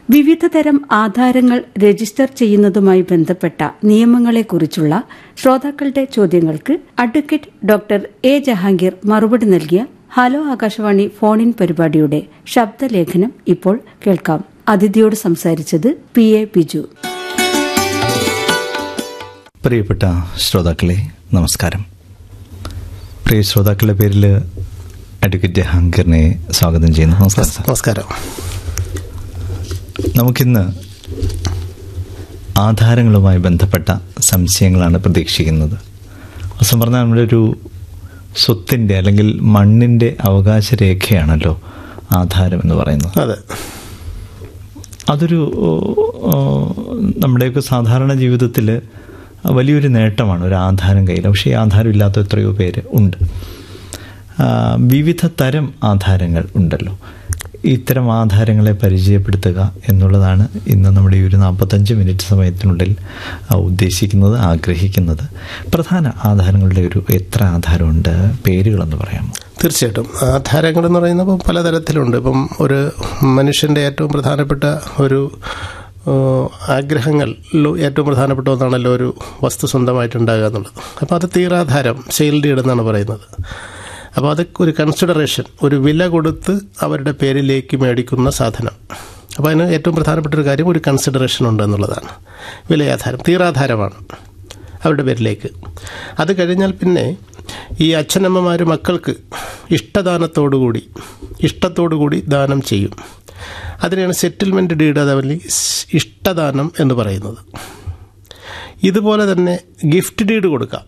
വിവിധ തരം ആധാരങ്ങൾ രജിസ്റ്റർ ചെയ്യുന്നതുമായി ബന്ധപ്പെട്ട നിയമങ്ങളെക്കുറിച്ചുള്ള ശ്രോതാക്കളുടെ ചോദ്യങ്ങൾക്ക് അഡ്വക്കേറ്റ് ഡോക്ടർ എ ജഹാംഗീർ മറുപടി നൽകിയ ഹലോ ആകാശവാണി ഫോൺ ഇൻ പരിപാടിയുടെ ശബ്ദലേഖനം ഇപ്പോൾ കേൾക്കാം അതിഥിയോട് സംസാരിച്ചത് പി എ ബിജു പ്രിയപ്പെട്ട ശ്രോതാക്കളെ നമസ്കാരം പ്രിയ ശ്രോതാക്കളുടെ പേരിൽ അഡ്വക്കേറ്റ് ജഹാംഗീറിനെ സ്വാഗതം ചെയ്യുന്നു നമസ്കാരം സാർ നമസ്കാരം നമുക്കിന്ന് ആധാരങ്ങളുമായി ബന്ധപ്പെട്ട സംശയങ്ങളാണ് പ്രതീക്ഷിക്കുന്നത് വാസ്തവം പറഞ്ഞാൽ നമ്മുടെ ഒരു സ്വത്തിൻ്റെ അല്ലെങ്കിൽ മണ്ണിൻ്റെ അവകാശ രേഖയാണല്ലോ ആധാരം എന്ന് പറയുന്നത് അതെ അതൊരു ഓ, ഓ, നമ്മുടെയൊക്കെ സാധാരണ ജീവിതത്തിൽ വലിയൊരു നേട്ടമാണ് ഒരു ആധാരം കയ്യിൽ പക്ഷേ ഈ ആധാരം ഇല്ലാത്ത എത്രയോ പേര് ഉണ്ട് ആ, വിവിധ തരം ആധാരങ്ങൾ ഉണ്ടല്ലോ ഇത്തരം ആധാരങ്ങളെ പരിചയപ്പെടുത്തുക എന്നുള്ളതാണ് ഇന്ന് നമ്മുടെ ഈ ഒരു നാൽപ്പത്തഞ്ച് മിനിറ്റ് സമയത്തിനുള്ളിൽ ആ, ഉദ്ദേശിക്കുന്നത് ആഗ്രഹിക്കുന്നത് പ്രധാന ആധാരങ്ങളുടെ ഒരു എത്ര ആധാരമുണ്ട് പേരുകളെന്ന് പറയാമോ തീർച്ചയായിട്ടും ആധാരങ്ങൾ എന്ന് പറയുന്നത് ഇപ്പം പലതരത്തിലുണ്ട് ഇപ്പം ഒരു മനുഷ്യൻ്റെ ഏറ്റവും പ്രധാനപ്പെട്ട ഒരു ഏഹ്, ആഗ്രഹങ്ങളിൽ ഏറ്റവും പ്രധാനപ്പെട്ട ഒന്നാണല്ലോ ഒരു വസ്തു സ്വന്തമായിട്ടുണ്ടാകുക എന്നുള്ളത് അപ്പോൾ അത് തീരാധാരം സെയിൽ ഡീഡ് എന്നാണ് പറയുന്നത് അപ്പോൾ അതൊക്കെ ഒരു കൺസിഡറേഷൻ ഒരു വില കൊടുത്ത് അവരുടെ പേരിലേക്ക് മേടിക്കുന്ന സാധനം അപ്പോൾ അതിന് ഏറ്റവും പ്രധാനപ്പെട്ട ഒരു കാര്യം ഒരു കൺസിഡറേഷൻ ഉണ്ട് എന്നുള്ളതാണ് വിലയാധാരം തീരാധാരമാണ് അവരുടെ പേരിലേക്ക് അത് കഴിഞ്ഞാൽ പിന്നെ ഈ അച്ഛനമ്മമാർ മക്കൾക്ക് ഇഷ്ടദാനത്തോടുകൂടി ഇഷ്ടത്തോടുകൂടി ദാനം ചെയ്യും അതിനെയാണ് സെറ്റിൽമെൻറ്റ് ഡീഡ് അതവലി ഇഷ്ടദാനം എന്ന് പറയുന്നത് ഇതുപോലെ തന്നെ ഗിഫ്റ്റ് ഡീഡ് കൊടുക്കാം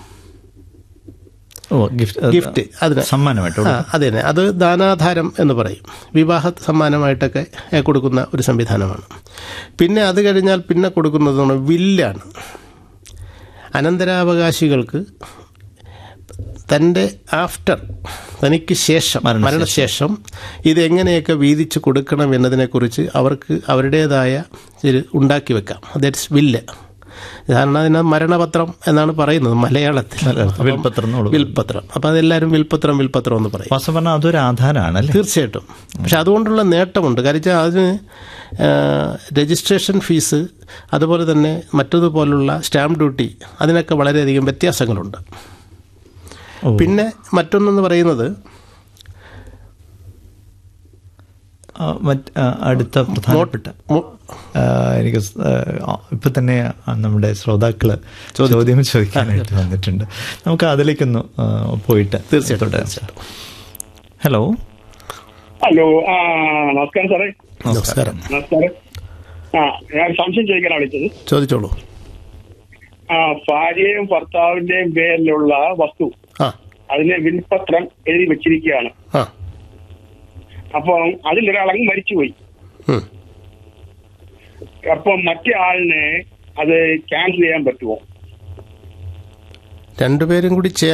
ഓ ഗിഫ്റ്റ് ഗിഫ്റ്റ് അതിന് സമ്മാനമായിട്ട് ആ അത് തന്നെ അത് ദാനാധാരം എന്ന് പറയും വിവാഹ സമ്മാനമായിട്ടൊക്കെ ഏ, കൊടുക്കുന്ന ഒരു സംവിധാനമാണ് പിന്നെ അത് കഴിഞ്ഞാൽ പിന്നെ കൊടുക്കുന്നത് എന്ന് പറഞ്ഞാൽ വില്ലാണ് അനന്തരാവകാശികൾക്ക് തൻ്റെ ആഫ്റ്റർ തനിക്ക് ശേഷം മരണശേഷം. മരണശേഷം ഇത് എങ്ങനെയൊക്കെ വീതിച്ച് കൊടുക്കണം എന്നതിനെക്കുറിച്ച് അവർക്ക് അവരുടേതായ ഒരു ഉണ്ടാക്കി വെക്കാം ദാറ്റ്സ് വില്ല് സാധാരണ അതിന് മരണപത്രം എന്നാണ് പറയുന്നത് മലയാളത്തിൽ അപ്പം വിൽപ്പത്രം എന്നുള്ളത്. വിൽപ്പത്രം അപ്പം അതെല്ലാവരും വിൽപ്പത്രം വിൽപ്പത്രം എന്ന് പറയും വാസ്തവം പറഞ്ഞാൽ അതൊരു ആധാരമാണ് അല്ലേ തീർച്ചയായിട്ടും പക്ഷെ അതുകൊണ്ടുള്ള നേട്ടമുണ്ട് കാര്യം വെച്ചാൽ അതിന് ആ, രജിസ്ട്രേഷൻ ഫീസ് അതുപോലെ തന്നെ മറ്റതുപോലുള്ള സ്റ്റാമ്പ് ഡ്യൂട്ടി അതിനൊക്കെ വളരെയധികം വ്യത്യാസങ്ങളുണ്ട് ഓ. പിന്നെ മറ്റൊന്നെന്ന് പറയുന്നത് ആ, മറ്റ് ആ, അടുത്ത പ്രധാനപ്പെട്ട മോ- ആ, എനിക്ക് സ്- ആ, ഇപ്പൊ തന്നെ ആ, നമ്മുടെ ശ്രോതാക്കള് ചോദ്യം ചോദിക്കാനായിട്ട് വന്നിട്ടുണ്ട് നമുക്ക് അതിലേക്കൊന്ന് ആ, പോയിട്ട് തീർച്ചയായിട്ടും, തുടരാം. ഹലോ ഹലോ ആ നമസ്കാരം സാറേ നമസ്കാരം നമസ്കാരം ആ ഞാൻ സംശയം ചോദിക്കാനാണ് വിളിച്ചത് ചോദിച്ചോളൂ ആ ഭാര്യയും ഭർത്താവിന്റെയും പേരിലുള്ള വസ്തു ആ അതിന് വിൽപത്രം എഴുതി വെച്ചിരിക്കുകയാണ് ആ അപ്പം അതിലൊരാളങ്ങ് മരിച്ചുപോയി ഉം. അപ്പം മറ്റേ ആളിന് അത് ക്യാൻസൽ ചെയ്യാൻ പറ്റുമോ രണ്ടുപേരും കൂടി